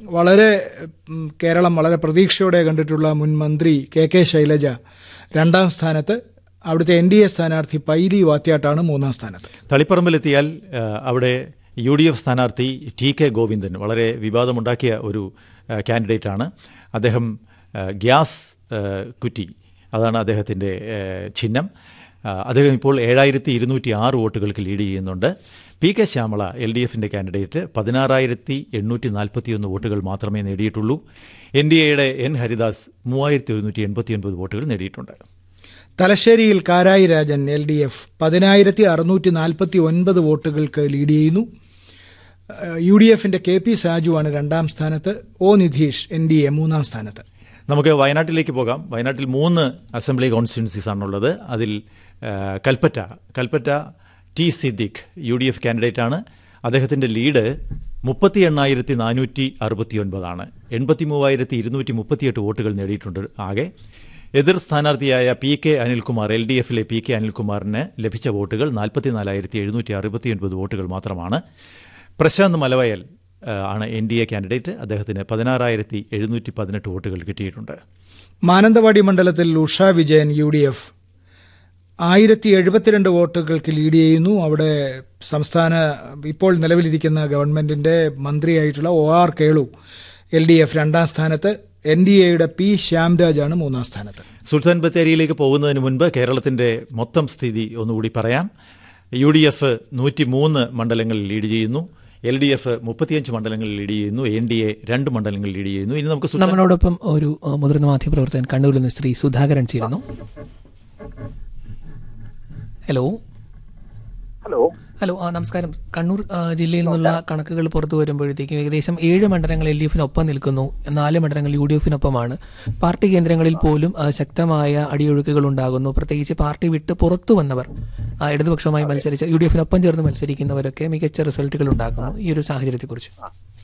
വളരെ ഉം, കേരളം വളരെ പ്രതീക്ഷയോടെ കണ്ടിട്ടുള്ള മുൻ മന്ത്രി കെ കെ ശൈലജ രണ്ടാം സ്ഥാനത്ത് അവിടുത്തെ എൻ ഡി എ സ്ഥാനാർത്ഥി പൈലി വാത്യാട്ടാണ് മൂന്നാം സ്ഥാനത്ത് തളിപ്പറമ്പിലെത്തിയാൽ ആ, അവിടെ യു ഡി എഫ് സ്ഥാനാർത്ഥി ടി കെ ഗോവിന്ദൻ വളരെ വിവാദമുണ്ടാക്കിയ ഒരു ആ, കാൻഡിഡേറ്റാണ് അദ്ദേഹം ആ, ഗ്യാസ് ആ, കുറ്റി അതാണ് അദ്ദേഹത്തിൻ്റെ ആ, ചിഹ്നം ആ, അദ്ദേഹം ഇപ്പോൾ ഏഴായിരത്തി ഇരുന്നൂറ്റി ആറ് വോട്ടുകൾക്ക് ലീഡ് ചെയ്യുന്നുണ്ട് P K Shyamala L D എഫിൻ്റെ കാൻഡിഡേറ്റ് പതിനാറായിരത്തി എണ്ണൂറ്റി നാൽപ്പത്തിയൊന്ന് വോട്ടുകൾ മാത്രമേ നേടിയിട്ടുള്ളൂ എൻ ഡി എയുടെ എൻ ഹരിദാസ് മൂവായിരത്തി ഒരുന്നൂറ്റി എൺപത്തിയൊൻപത് വോട്ടുകൾ നേടിയിട്ടുണ്ട് തലശ്ശേരിയിൽ Karayi Rajan L D F പതിനായിരത്തി അറുന്നൂറ്റി നാൽപ്പത്തി ഒൻപത് വോട്ടുകൾക്ക് ലീഡ് ചെയ്യുന്നു ഏഹ്, യു ഡി എഫിന്റെ കെ പി സാജുവാണ് രണ്ടാം സ്ഥാനത്ത് O Nidheesh N D A മൂന്നാം സ്ഥാനത്ത് നമുക്ക് വയനാട്ടിലേക്ക് പോകാം വയനാട്ടിൽ മൂന്ന് അസംബ്ലി കോൺസ്റ്റിറ്റ്യൻസീസ് ആണുള്ളത് അതിൽ ആ, Kalpetta Kalpetta T Siddique U D F കാൻഡിഡേറ്റാണ് അദ്ദേഹത്തിൻ്റെ ലീഡ് മുപ്പത്തി എണ്ണായിരത്തി നാനൂറ്റി അറുപത്തി ഒൻപതാണ് എൺപത്തി മൂവായിരത്തി ഇരുന്നൂറ്റി മുപ്പത്തിയെട്ട് വോട്ടുകൾ നേടിയിട്ടുണ്ട് ആകെ എതിർ സ്ഥാനാർത്ഥിയായ P K Anilkumar L D എഫിലെ പി കെ അനിൽകുമാറിന് ലഭിച്ച വോട്ടുകൾ നാൽപ്പത്തിനാലായിരത്തി എഴുന്നൂറ്റി അറുപത്തിയൊൻപത് വോട്ടുകൾ മാത്രമാണ് പ്രശാന്ത് മലവയൽ ആ, ആണ് എൻ ഡി എ കാൻഡിഡേറ്റ് അദ്ദേഹത്തിന് പതിനാറായിരത്തി എഴുന്നൂറ്റി പതിനെട്ട് വോട്ടുകൾ കിട്ടിയിട്ടുണ്ട് മാനന്തവാടി മണ്ഡലത്തിൽ Usha Vijayan U D F ആയിരത്തി എഴുപത്തിരണ്ട് വോട്ടുകൾക്ക് ലീഡ് ചെയ്യുന്നു അവിടെ സംസ്ഥാന ഇപ്പോൾ നിലവിലിരിക്കുന്ന ഗവൺമെന്റിന്റെ മന്ത്രിയായിട്ടുള്ള O R Kelu L D F രണ്ടാം സ്ഥാനത്ത് എൻ ഡി എയുടെ പി ശ്യാംരാജാണ് മൂന്നാം സ്ഥാനത്ത് സുൽത്താൻ ബത്തേരിയിലേക്ക് പോകുന്നതിന് മുൻപ് കേരളത്തിന്റെ മൊത്തം സ്ഥിതി ഒന്നുകൂടി പറയാം യു ഡി എഫ് നൂറ്റി മൂന്ന് മണ്ഡലങ്ങളിൽ ലീഡ് ചെയ്യുന്നു എൽ ഡി എഫ് മുപ്പത്തിയഞ്ച് മണ്ഡലങ്ങളിൽ ലീഡ് ചെയ്യുന്നു എൻ ഡി എ രണ്ട് മണ്ഡലങ്ങളിൽ ലീഡ് ചെയ്യുന്നു ഇനി നമുക്ക് സുൽത്താൻ നമ്മളോടൊപ്പം ഒരു ഏഹ്, മുതിർന്ന മാധ്യമപ്രവർത്തകൻ കണ്ണൂരിൽ നിന്ന് ശ്രീ സുധാകരൻ ചേരുന്നു ഹലോ ഹലോ ഹലോ ആ, നമസ്കാരം കണ്ണൂർ ആ, ജില്ലയിൽ നിന്നുള്ള കണക്കുകൾ പുറത്തു വരുമ്പോഴത്തേക്കും ഏകദേശം ഏഴ് മണ്ഡലങ്ങൾ എൽ ഡി എഫിനൊപ്പം നിൽക്കുന്നു നാല് മണ്ഡലങ്ങൾ യു ഡി എഫിനൊപ്പമാണ് പാർട്ടി കേന്ദ്രങ്ങളിൽ പോലും ആ, ശക്തമായ അടിയൊഴുക്കുകൾ ഉണ്ടാകുന്നു പ്രത്യേകിച്ച് പാർട്ടി വിട്ട് പുറത്തു വന്നവർ ആ, ഇടതുപക്ഷവുമായി മത്സരിച്ച് യു ഡി എഫിനൊപ്പം ചേർന്ന് മത്സരിക്കുന്നവരൊക്കെ മികച്ച റിസൾട്ടുകൾ ഉണ്ടാക്കുന്നു ഈ ഒരു സാഹചര്യത്തെക്കുറിച്ച്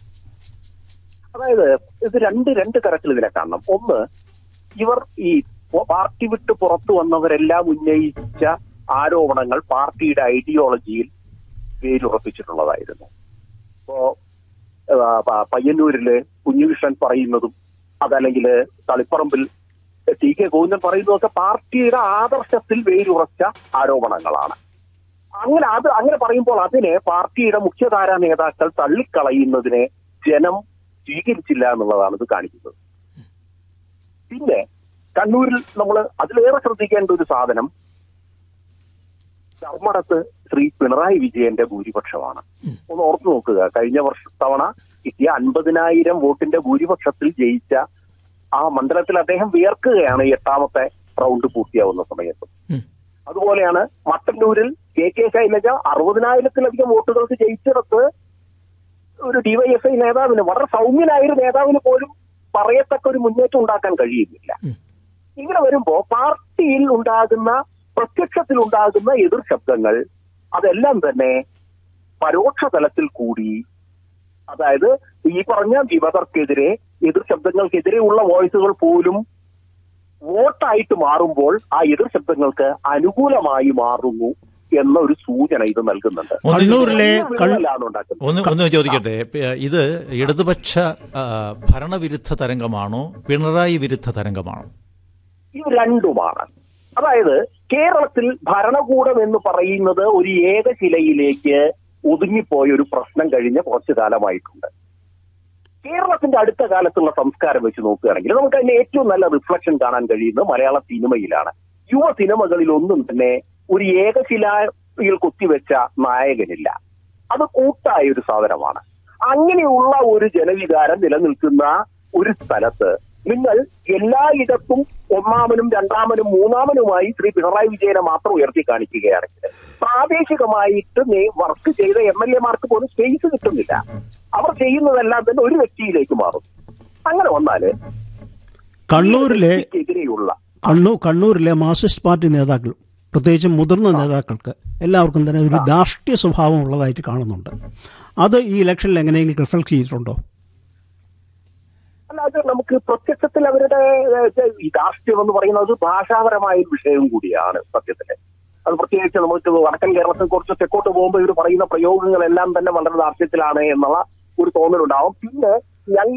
അതായത് ഇത് രണ്ട് രണ്ട് തരത്തിൽ ഇതിനെ കാണണം ഒന്ന് ഇവർ ഈ പാർട്ടി വിട്ട് പുറത്തു വന്നവരെല്ലാം ഉന്നയിച്ച ആരോപണങ്ങൾ പാർട്ടിയുടെ ഐഡിയോളജിയിൽ വേരുറപ്പിച്ചിട്ടുള്ളതായിരുന്നു ഇപ്പോ ആ, പ- പയ്യന്നൂരില് കുഞ്ഞുകൃഷ്ണൻ പറയുന്നതും അതല്ലെങ്കിൽ തളിപ്പറമ്പിൽ ടി കെ ഗോവിന്ദൻ പറയുന്നതൊക്കെ പാർട്ടിയുടെ ആദർശത്തിൽ വേരുറച്ച ആരോപണങ്ങളാണ് അങ്ങനെ അത് അങ്ങനെ പറയുമ്പോൾ അതിനെ പാർട്ടിയുടെ മുഖ്യധാരാ നേതാക്കൾ തള്ളിക്കളയുന്നതിനെ ജനം സ്വീകരിച്ചില്ല എന്നുള്ളതാണ് ഇത് കാണിക്കുന്നത് പിന്നെ കണ്ണൂരിൽ നമ്മൾ അതിലേറെ ശ്രദ്ധിക്കേണ്ട ഒരു സാധനം ധർമ്മടത്ത് ശ്രീ പിണറായി വിജയന്റെ ഭൂരിപക്ഷമാണ് ഒന്ന് ഓർത്തു നോക്കുക കഴിഞ്ഞ വർഷ തവണ കിട്ടിയ അൻപതിനായിരം വോട്ടിന്റെ ഭൂരിപക്ഷത്തിൽ ജയിച്ച ആ മണ്ഡലത്തിൽ അദ്ദേഹം വിയർക്കുകയാണ് ഈ എട്ടാമത്തെ റൗണ്ട് പൂർത്തിയാവുന്ന സമയത്ത് ഉം. അതുപോലെയാണ് മട്ടന്നൂരിൽ കെ കെ ശൈലജ അറുപതിനായിരത്തിലധികം വോട്ടുകൾക്ക് ജയിച്ചിടത്ത് ഒരു ഡിവൈഎഫ്ഐ നേതാവിന് വളരെ സൗമ്യനായ ഒരു നേതാവിന് പോലും പറയത്തക്ക ഒരു മുന്നേറ്റം ഉണ്ടാക്കാൻ കഴിയുന്നില്ല ഉം. ഇങ്ങനെ വരുമ്പോ പാർട്ടിയിൽ ഉണ്ടാകുന്ന പ്രത്യക്ഷത്തിൽ ഉണ്ടാകുന്ന എതിർ ശബ്ദങ്ങൾ അതെല്ലാം തന്നെ പരോക്ഷ തലത്തിൽ കൂടി അതായത് ഈ പറഞ്ഞ വിമതർക്കെതിരെ എതിർ ശബ്ദങ്ങൾക്കെതിരെയുള്ള വോയിസുകൾ പോലും വോട്ടായിട്ട് മാറുമ്പോൾ ആ എതിർ ശബ്ദങ്ങൾക്ക് അനുകൂലമായി മാറുന്നു എന്ന ഒരു സൂചന ഇത് നൽകുന്നുണ്ട് ഒന്ന് കണ്ണൂരിലെ വലിയ കൾ- വിള്ളലാണ് ഉണ്ടാക്കുന്നത് ഒന്ന് ഒന്ന് ചോദിക്കട്ടെ പ- ഇത് ഇടതുപക്ഷ ആ, ഭരണവിരുദ്ധ തരംഗമാണോ പിണറായി വിരുദ്ധ തരംഗമാണോ ഇത് രണ്ടുമാണ് അതായത് കേരളത്തിൽ ഭരണകൂടം എന്ന് പറയുന്നത് ഒരു ഏകശിലയിലേക്ക് ഒതുങ്ങിപ്പോയ ഒരു പ്രശ്നം കഴിഞ്ഞ കുറച്ചു കാലമായിട്ടുണ്ട് കേരളത്തിന്റെ അടുത്ത കാലത്തുള്ള സംസ്കാരം വെച്ച് നോക്കുകയാണെങ്കിൽ നമുക്ക് അതിന്റെ ഏറ്റവും നല്ല റിഫ്ലക്ഷൻ കാണാൻ കഴിയുന്നത് മലയാള സിനിമയിലാണ് യുവ സിനിമകളിൽ ഒന്നും തന്നെ ഒരു ഏകശിലയിൽ കുത്തിവെച്ച നായകനില്ല അത് കൂട്ടായ ഒരു സാധനമാണ് അങ്ങനെയുള്ള ഒരു ജനവികാരം നിലനിൽക്കുന്ന ഒരു സ്ഥലത്ത് നിങ്ങൾ എല്ലായിടത്തും ഒന്നാമനും രണ്ടാമനും മൂന്നാമനുമായി ശ്രീ പിണറായി വിജയനെ മാത്രം ഉയർത്തി കാണിക്കുകയാണെങ്കിൽ പ്രാദേശികമായിട്ട് വർക്ക് ചെയ്ത എം എൽ എമാർക്ക് പോലും സ്പേസ് കിട്ടുന്നില്ല അവർ ചെയ്യുന്നതെല്ലാം തന്നെ ഒരു വ്യക്തിയിലേക്ക് മാറും അങ്ങനെ വന്നാല് കണ്ണൂരിലെ എതിരെയുള്ള കണ്ണൂർ കണ്ണൂരിലെ മാർക്സിസ്റ്റ് പാർട്ടി നേതാക്കൾ പ്രത്യേകിച്ച് മുതിർന്ന നേതാക്കൾക്ക് എല്ലാവർക്കും തന്നെ ഒരു ധാർഷ്ട്യ സ്വഭാവം ഉള്ളതായിട്ട് കാണുന്നുണ്ട് അത് ഈ ഇലക്ഷനിൽ എങ്ങനെയെങ്കിലും റിഫ്ലക്ട് ചെയ്തിട്ടുണ്ടോ അല്ലാതെ നമുക്ക് പ്രത്യക്ഷത്തിൽ അവരുടെ ഏഹ്, ഈ രാഷ്ട്രീയം എന്ന് പറയുന്നത് ഭാഷാപരമായ ഒരു വിഷയവും കൂടിയാണ് സത്യത്തില് അത് പ്രത്യേകിച്ച് നമുക്ക് വടക്കൻ കേരളത്തിൽ കുറച്ച് തെക്കോട്ട് പോകുമ്പോൾ ഇവർ പറയുന്ന പ്രയോഗങ്ങളെല്ലാം തന്നെ വളരെ ദാർഷ്ട്യത്തിലാണ് എന്നുള്ള ഒരു തോന്നലുണ്ടാവും പിന്നെ ഞങ്ങൾ